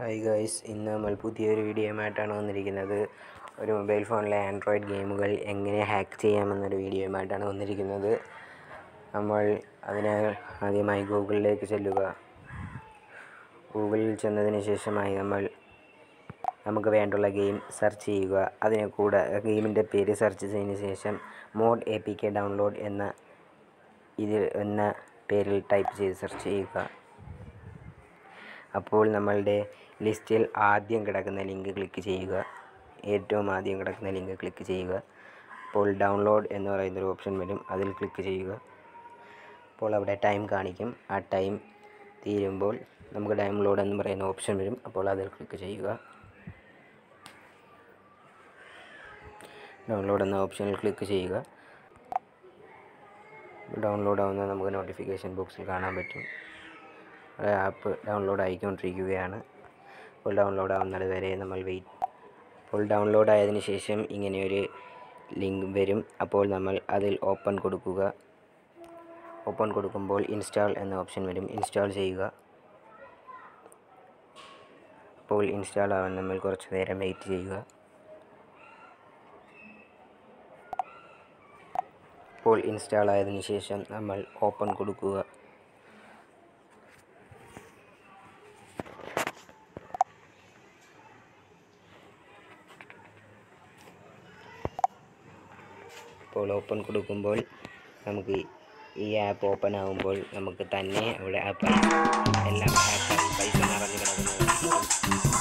hi guys ഇന്ന് നമ്മൾ പുതിയൊരു വീഡിയോയുമായിട്ടാണ് വന്നിരിക്കുന്നത് ഒരു മൊബൈൽ ഫോണിലെ ആൻഡ്രോയിഡ് ഗെയിമുകൾ എങ്ങനെ ഹാക്ക് ചെയ്യാമെന്നൊരു വീഡിയോയുമായിട്ടാണ് വന്നിരിക്കുന്നത് നമ്മൾ അതിന് ആദ്യമായി ഗൂഗിളിലേക്ക് ചെല്ലുക ഗൂഗിളിൽ ചെന്നതിന് ശേഷമായി നമ്മൾ നമുക്ക് വേണ്ടുള്ള ഗെയിം സെർച്ച് ചെയ്യുക അതിന് കൂടെ ഗെയിമിൻ്റെ പേര് സെർച്ച് ചെയ്തതിന് ശേഷം mod A P K download എന്ന ഇത് എന്ന പേരിൽ ടൈപ്പ് ചെയ്ത് സെർച്ച് ചെയ്യുക അപ്പോൾ നമ്മളുടെ ലിസ്റ്റിൽ ആദ്യം കിടക്കുന്ന ലിങ്ക് ക്ലിക്ക് ചെയ്യുക ഏറ്റവും ആദ്യം കിടക്കുന്ന ലിങ്ക് ക്ലിക്ക് ചെയ്യുക അപ്പോൾ ഡൗൺലോഡ് എന്ന് പറയുന്നൊരു ഓപ്ഷൻ വരും അതിൽ ക്ലിക്ക് ചെയ്യുക അപ്പോൾ അവിടെ ടൈം കാണിക്കും ആ ടൈം തീരുമ്പോൾ നമുക്ക് ഡൗൺലോഡ് എന്ന് പറയുന്ന ഓപ്ഷൻ വരും അപ്പോൾ അതിൽ ക്ലിക്ക് ചെയ്യുക ഡൗൺലോഡ് എന്ന ഓപ്ഷനിൽ ക്ലിക്ക് ചെയ്യുക ഡൗൺലോഡ് ആവുന്നത് നമുക്ക് നോട്ടിഫിക്കേഷൻ ബോക്സിൽ കാണാൻ പറ്റും ആപ്പ് ഡൗൺലോഡ് ആയിക്കൊണ്ടിരിക്കുകയാണ് അപ്പോൾ ഡൗൺലോഡ് ആവുന്നത് വരെ നമ്മൾ വെയിറ്റ് അപ്പോൾ ഡൗൺലോഡ് ആയതിനു ശേഷം ഇങ്ങനെയൊരു ലിങ്ക് വരും അപ്പോൾ നമ്മൾ അതിൽ ഓപ്പൺ കൊടുക്കുക ഓപ്പൺ കൊടുക്കുമ്പോൾ ഇൻസ്റ്റാൾ എന്ന ഓപ്ഷൻ വരും ഇൻസ്റ്റാൾ ചെയ്യുക അപ്പോൾ ഇൻസ്റ്റാൾ ആവാൻ നമ്മൾ കുറച്ച് നേരം വെയിറ്റ് ചെയ്യുക അപ്പോൾ ഇൻസ്റ്റാൾ ആയതിനു ശേഷം നമ്മൾ ഓപ്പൺ കൊടുക്കുക അപ്പോൾ ഓപ്പൺ കൊടുക്കുമ്പോൾ നമുക്ക് ഈ ആപ്പ് ഓപ്പൺ ആകുമ്പോൾ നമുക്ക് തന്നെ അവിടെ ആപ്പ് എല്ലാം ആപ്പായി പൈസ നിറഞ്ഞു കിടക്കുന്നത്